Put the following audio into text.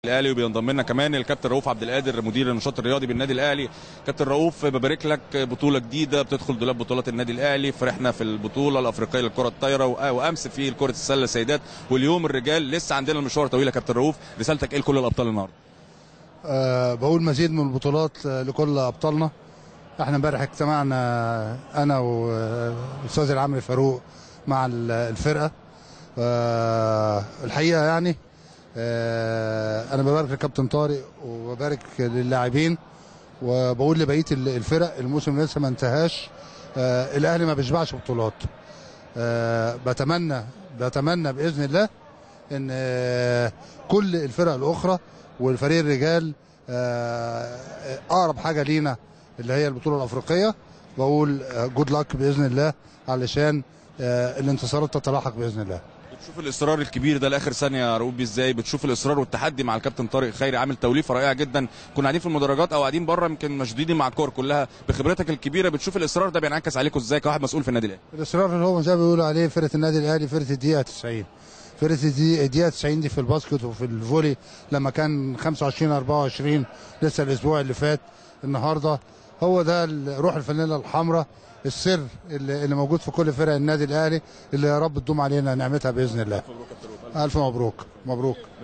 الاهلي وبينضم لنا كمان الكابتن رؤوف عبد القادر مدير النشاط الرياضي بالنادي الاهلي كابتن رؤوف ببارك لك بطوله جديده بتدخل دولاب بطولات النادي الاهلي فرحنا في البطوله الافريقيه للكره الطايره وامس في كره السله سيدات واليوم الرجال لسه عندنا المشوار طويل يا كابتن رؤوف رسالتك ايه لكل الابطال النهارده أه بقول مزيد من البطولات آه، لكل ابطالنا احنا امبارح اجتمعنا انا والاستاذ العمري فاروق مع ال- الفرقه أه الحقيقه يعني أه انا ببارك لكابتن طارق وببارك للاعبين وبقول لبقيه ال- الفرق الموسم لسه ما انتهاش أه الاهلي ما بيشبعش بطولات أه بتمنى بتمنى باذن الله ان آه، كل الفرق الاخرى والفريق الرجال آه، اقرب حاجه لينا اللي هي البطوله الافريقيه بقول جود لك باذن الله علشان آه، الانتصارات تتلاحق باذن الله بتشوف الاصرار الكبير ده لاخر ثانيه يا رؤوف بيه ازاي بتشوف الاصرار والتحدي مع الكابتن طارق خيري عامل توليفه رائعه جدا كنا قاعدين في المدرجات او قاعدين بره يمكن مشدودين مع الكور كلها بخبرتك الكبيره بتشوف الاصرار ده بينعكس عليكم ازاي كواحد مسؤول في النادي الاهلي الاصرار اللي هو زي ما بيقولوا عليه فرقه النادي الاهلي فرقه الدقيقه 90 فرقه الدقيقه الدقيقة 90 دي في الباسكت وفي الفولي لما كان 25 24 لسه الاسبوع اللي فات النهارده هو ده ال- روح الفانيلا الحمراء السر اللي, اللي موجود في كل فرق النادي الاهلي اللي يا رب تدوم علينا نعمتها باذن الله الف مبروك مبروك